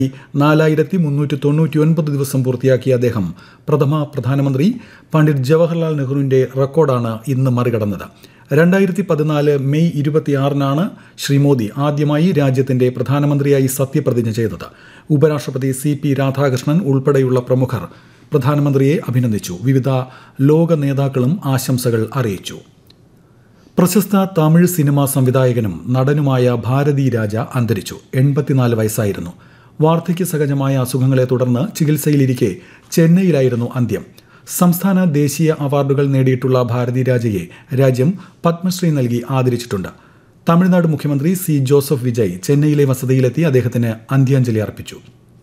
നാലായിരത്തി മുന്നൂറ്റി തൊണ്ണൂറ്റി ഒൻപത് ദിവസം പൂർത്തിയാക്കിയ അദ്ദേഹം പ്രഥമ പ്രധാനമന്ത്രി പണ്ഡിറ്റ് ജവഹർലാൽ നെഹ്റുവിന്റെ റെക്കോർഡാണ് ഇന്ന് മറികടന്നത് രണ്ടായിരത്തി പതിനാല് മെയ് ഇരുപത്തിയാറിനാണ് ശ്രീ മോദി ആദ്യമായി രാജ്യത്തിന്റെ പ്രധാനമന്ത്രിയായി സത്യപ്രതിജ്ഞ ചെയ്തത് ഉപരാഷ്ട്രപതി സി പി രാധാകൃഷ്ണൻ ഉൾപ്പെടെയുള്ള പ്രമുഖർ പ്രധാനമന്ത്രിയെ അഭിനന്ദിച്ചു വിവിധ ലോക നേതാക്കളും ആശംസകൾ അറിയിച്ചു പ്രശസ്ത തമിഴ് സിനിമാ സംവിധായകനും നടനുമായ ഭാരതി രാജ അന്തരിച്ചു എൺപത്തിനാല് വയസ്സായിരുന്നു വാർദ്ധക്യ സഹജമായ അസുഖങ്ങളെ തുടർന്ന് ചികിത്സയിലിരിക്കെ ചെന്നൈയിലായിരുന്നു അന്ത്യം സംസ്ഥാന ദേശീയ അവാർഡുകൾ നേടിയിട്ടുള്ള ഭാരതി രാജയെ രാജ്യം പത്മശ്രീ നൽകി ആദരിച്ചിട്ടുണ്ട് തമിഴ്നാട് മുഖ്യമന്ത്രി സി ജോസഫ് വിജയ് ചെന്നൈയിലെ വസതിയിലെത്തി അദ്ദേഹത്തിന് അന്ത്യാഞ്ജലി അർപ്പിച്ചു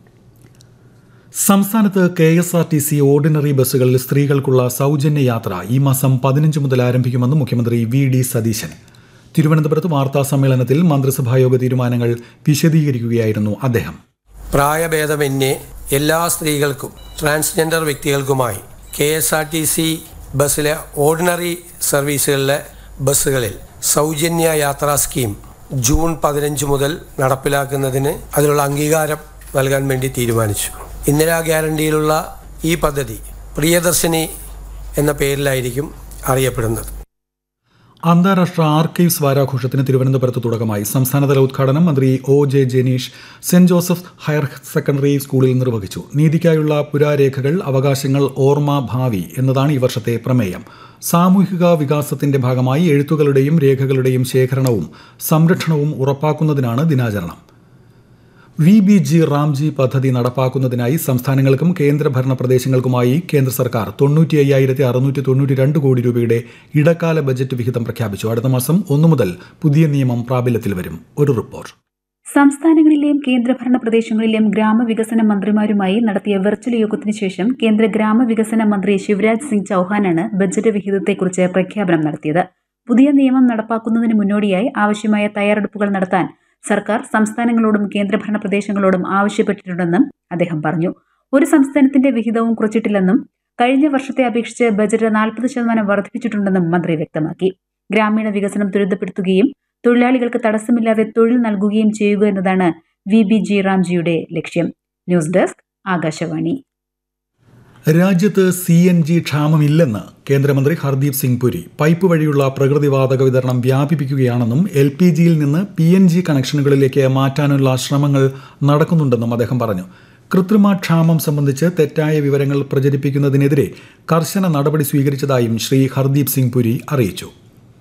സംസ്ഥാനത്ത് K S R T C ordinary ബസ്സുകളിൽ സ്ത്രീകൾക്കുള്ള സൗജന്യ യാത്ര ഈ മാസം പതിനഞ്ച് മുതൽ ആരംഭിക്കുമെന്ന് മുഖ്യമന്ത്രി വി ഡി സതീശൻ തിരുവനന്തപുരത്ത് വാർത്താ സമ്മേളനത്തിൽ മന്ത്രിസഭായോഗ തീരുമാനങ്ങൾ വിശദീകരിക്കുകയായിരുന്നു അദ്ദേഹം പ്രായഭേദമന്യേ എല്ലാ സ്ത്രീകൾക്കും ട്രാൻസ്ജെൻഡർ വ്യക്തികൾക്കുമായി K S R T C ബസ്സിലെ ഓർഡിനറി സർവീസുകളിലെ ബസ്സുകളിൽ സൗജന്യ യാത്രാ സ്കീം ജൂൺ പതിനഞ്ച് മുതൽ നടപ്പിലാക്കുന്നതിന് അതിനുള്ള അംഗീകാരം നൽകാൻ വേണ്ടി തീരുമാനിച്ചു ഇന്ദിരാ ഗ്യാരണ്ടിയിലുള്ള ഈ പദ്ധതി പ്രിയദർശിനി എന്ന പേരിലായിരിക്കും അറിയപ്പെടുന്നത് അന്താരാഷ്ട്ര ആർക്കൈവ്സ് വാരാഘോഷത്തിന് തിരുവനന്തപുരത്ത് തുടക്കമായി സംസ്ഥാനതല ഉദ്ഘാടനം മന്ത്രി O J Jenish Saint Joseph higher secondary സ്കൂളിൽ നിർവഹിച്ചു നീതിക്കായുള്ള പുരാരേഖകൾ അവകാശങ്ങൾ ഓർമ്മ ഭാവി എന്നതാണ് ഈ വർഷത്തെ പ്രമേയം സാമൂഹിക വികാസത്തിന്റെ ഭാഗമായി എഴുത്തുകളുടെയും രേഖകളുടെയും ശേഖരണവും സംരക്ഷണവും ഉറപ്പാക്കുന്നതിനാണ് ദിനാചരണം വി ബി ജി റാംജി പദ്ധതി നടപ്പാക്കുന്നതിനായി സംസ്ഥാനങ്ങൾക്കും കേന്ദ്രഭരണ പ്രദേശങ്ങൾക്കുമായി കേന്ദ്ര സർക്കാർ തൊണ്ണൂറ്റി അയ്യായിരത്തി അറുന്നൂറ്റി തൊണ്ണൂറ്റി രണ്ട് കോടി രൂപയുടെ ഇടക്കാല ബജറ്റ് വിഹിതം പ്രഖ്യാപിച്ചു അടുത്ത മാസം ഒന്നു മുതൽ പുതിയ നിയമം പ്രാബല്യത്തിൽ വരും ഒരു റിപ്പോർട്ട് സംസ്ഥാനങ്ങളിലെയും കേന്ദ്രഭരണ പ്രദേശങ്ങളിലെയും ഗ്രാമവികസന മന്ത്രിമാരുമായി നടത്തിയ വെർച്വൽ യോഗത്തിന് ശേഷം കേന്ദ്ര ഗ്രാമവികസന മന്ത്രി ശിവരാജ് സിംഗ് ചൌഹാനാണ് ബജറ്റ് വിഹിതത്തെക്കുറിച്ച് പ്രഖ്യാപനം നടത്തിയത് പുതിയ നിയമം നടപ്പാക്കുന്നതിന് മുന്നോടിയായി ആവശ്യമായ തയ്യാറെടുപ്പുകൾ നടത്താൻ സർക്കാർ സംസ്ഥാനങ്ങളോടും കേന്ദ്രഭരണ പ്രദേശങ്ങളോടും ആവശ്യപ്പെട്ടിട്ടുണ്ടെന്നും അദ്ദേഹം പറഞ്ഞു ഒരു സംസ്ഥാനത്തിന്റെ വിഹിതവും കുറച്ചിട്ടില്ലെന്നും കഴിഞ്ഞ വർഷത്തെ അപേക്ഷിച്ച് ബജറ്റ് നാൽപ്പത് ശതമാനം വർദ്ധിപ്പിച്ചിട്ടുണ്ടെന്നും മന്ത്രി വ്യക്തമാക്കി ഗ്രാമീണ വികസനം ത്വരിതപ്പെടുത്തുകയും തൊഴിലാളികൾക്ക് തടസ്സമില്ലാതെ തൊഴിൽ നൽകുകയും ചെയ്യുക എന്നതാണ് വി ബി ജി റാംജിയുടെ ലക്ഷ്യം ന്യൂസ് ഡെസ്ക് ആകാശവാണി രാജ്യത്ത് സി എൻ ജി ക്ഷാമമില്ലെന്ന് കേന്ദ്രമന്ത്രി ഹർദീപ് സിംഗ് പുരി പൈപ്പ് വഴിയുള്ള പ്രകൃതിവാതക വിതരണം വ്യാപിപ്പിക്കുകയാണെന്നും എൽ പി ജിയിൽ നിന്ന് പി എൻ ജി കണക്ഷനുകളിലേക്ക് മാറ്റാനുള്ള ശ്രമങ്ങൾ നടക്കുന്നുണ്ടെന്നും അദ്ദേഹം പറഞ്ഞു കൃത്രിമ ക്ഷാമം സംബന്ധിച്ച് തെറ്റായ വിവരങ്ങൾ പ്രചരിപ്പിക്കുന്നതിനെതിരെ കർശന നടപടി സ്വീകരിച്ചതായും ശ്രീ ഹർദീപ് സിംഗ് പുരി അറിയിച്ചു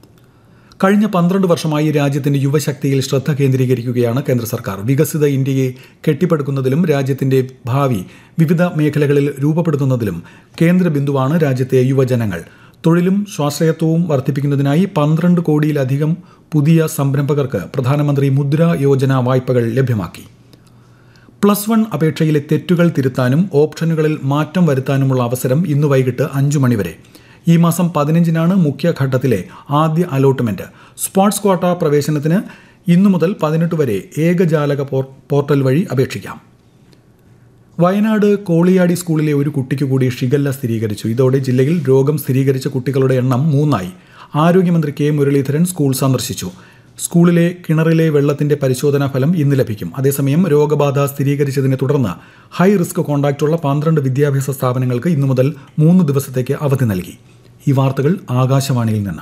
കഴിഞ്ഞ പന്ത്രണ്ട് വർഷമായി രാജ്യത്തിന്റെ യുവശക്തിയിൽ ശ്രദ്ധ കേന്ദ്രീകരിക്കുകയാണ് കേന്ദ്ര സർക്കാർ വികസിത ഇന്ത്യയെ കെട്ടിപ്പടുക്കുന്നതിലും രാജ്യത്തിന്റെ ഭാവി വിവിധ മേഖലകളിൽ രൂപപ്പെടുത്തുന്നതിലും കേന്ദ്ര ബിന്ദുവാണ് രാജ്യത്തെ യുവജനങ്ങൾ തൊഴിലും സ്വാശ്രയത്വവും വർദ്ധിപ്പിക്കുന്നതിനായി പന്ത്രണ്ട് കോടിയിലധികം പുതിയ സംരംഭകർക്ക് പ്രധാനമന്ത്രി മുദ്ര യോജന വായ്പകൾ ലഭ്യമാക്കി പ്ലസ് വൺ അപേക്ഷയിലെ തെറ്റുകൾ തിരുത്താനും ഓപ്ഷനുകളിൽ മാറ്റം വരുത്താനുമുള്ള അവസരം ഇന്ന് വൈകിട്ട് അഞ്ചു മണിവരെ ഈ മാസം പതിനഞ്ചിനാണ് മുഖ്യഘട്ടത്തിലെ ആദ്യ അലോട്ട്മെന്റ് സ്പോർട്സ് ക്വാട്ട പ്രവേശനത്തിന് ഇന്നു മുതൽ പതിനെട്ട് വരെ ഏകജാലക പോർട്ടൽ വഴി അപേക്ഷിക്കാം വയനാട് കോളിയാടി സ്കൂളിലെ ഒരു കുട്ടിക്ക് കൂടി ഷിഗല്ല സ്ഥിരീകരിച്ചു ഇതോടെ ജില്ലയിൽ രോഗം സ്ഥിരീകരിച്ച കുട്ടികളുടെ എണ്ണം മൂന്നായി ആരോഗ്യമന്ത്രി കെ മുരളീധരൻ സ്കൂൾ സന്ദർശിച്ചു സ്കൂളിലെ കിണറിലെ വെള്ളത്തിന്റെ പരിശോധനാ ഫലം ഇന്ന് ലഭിക്കും അതേസമയം രോഗബാധ സ്ഥിരീകരിച്ചതിനെ തുടർന്ന് ഹൈ റിസ്ക് കോണ്ടാക്റ്റുള്ള പന്ത്രണ്ട് വിദ്യാഭ്യാസ സ്ഥാപനങ്ങൾക്ക് ഇന്നു മുതൽ മൂന്ന് ദിവസത്തേക്ക് അവധി നൽകി ഈ വാർത്തകൾ ആകാശവാണിയിൽ നിന്ന്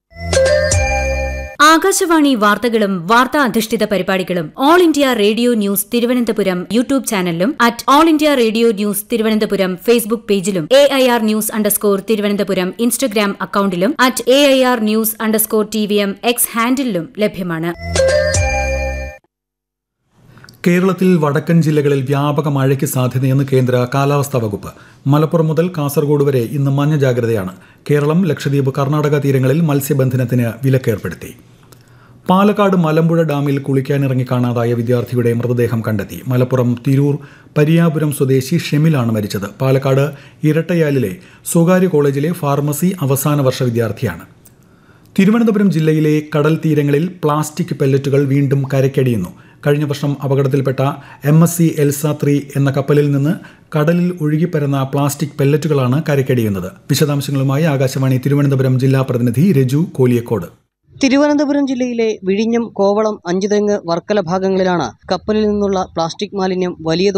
ആകാശവാണി വാർത്തകളും വാർത്താ അധിഷ്ഠിത പരിപാടികളും All India Radio news Thiruvananthapuram YouTube ചാനലിലും at All India Radio news Thiruvananthapuram Facebook പേജിലും A I R news underscore Thiruvananthapuram Instagram അക്കൌണ്ടിലും at A I R news underscore T V M X ഹാൻഡിലും ലഭ്യമാണ് കേരളത്തിൽ വടക്കൻ ജില്ലകളിൽ വ്യാപക മഴയ്ക്ക് സാധ്യതയെന്ന് കേന്ദ്ര കാലാവസ്ഥാ വകുപ്പ് മലപ്പുറം മുതൽ കാസർഗോഡ് വരെ ഇന്ന് മഞ്ഞ ജാഗ്രതയാണ് കേരളം ലക്ഷദ്വീപ് കർണാടക തീരങ്ങളിൽ മത്സ്യബന്ധനത്തിന് വിലക്കേർപ്പെടുത്തി പാലക്കാട് മലമ്പുഴ ഡാമിൽ കുളിക്കാനിറങ്ങി കാണാതായ വിദ്യാർത്ഥിയുടെ മൃതദേഹം കണ്ടെത്തി മലപ്പുറം തിരൂർ പരിയാപുരം സ്വദേശി ഷെമിലാണ് മരിച്ചത് പാലക്കാട് ഇരട്ടയാലിലെ സ്വകാര്യ കോളേജിലെ ഫാർമസി അവസാന വർഷ വിദ്യാർത്ഥിയാണ് തിരുവനന്തപുരം ജില്ലയിലെ കടൽ തീരങ്ങളിൽ പ്ലാസ്റ്റിക് പെല്ലറ്റുകൾ വീണ്ടും കരയ്ക്കടിയുന്നു കഴിഞ്ഞ വർഷം അപകടത്തിൽപ്പെട്ട M S C Elsa three എന്ന കപ്പലിൽ നിന്ന് കടലിൽ ഒഴുകിപ്പരുന്ന പ്ലാസ്റ്റിക് പെല്ലറ്റുകളാണ് കരയ്ക്കടിയുന്നത് വിശദാംശങ്ങളുമായി ആകാശവാണി തിരുവനന്തപുരം ജില്ലാ പ്രതിനിധി രജു കോലിയക്കോട് തിരുവനന്തപുരം ജില്ലയിലെ വിഴിഞ്ഞം കോവളം അഞ്ചുതെങ്ങ് വർക്കല ഭാഗങ്ങളിലാണ് കപ്പലിൽ നിന്നുള്ള പ്ലാസ്റ്റിക് മാലിന്യം വലിയ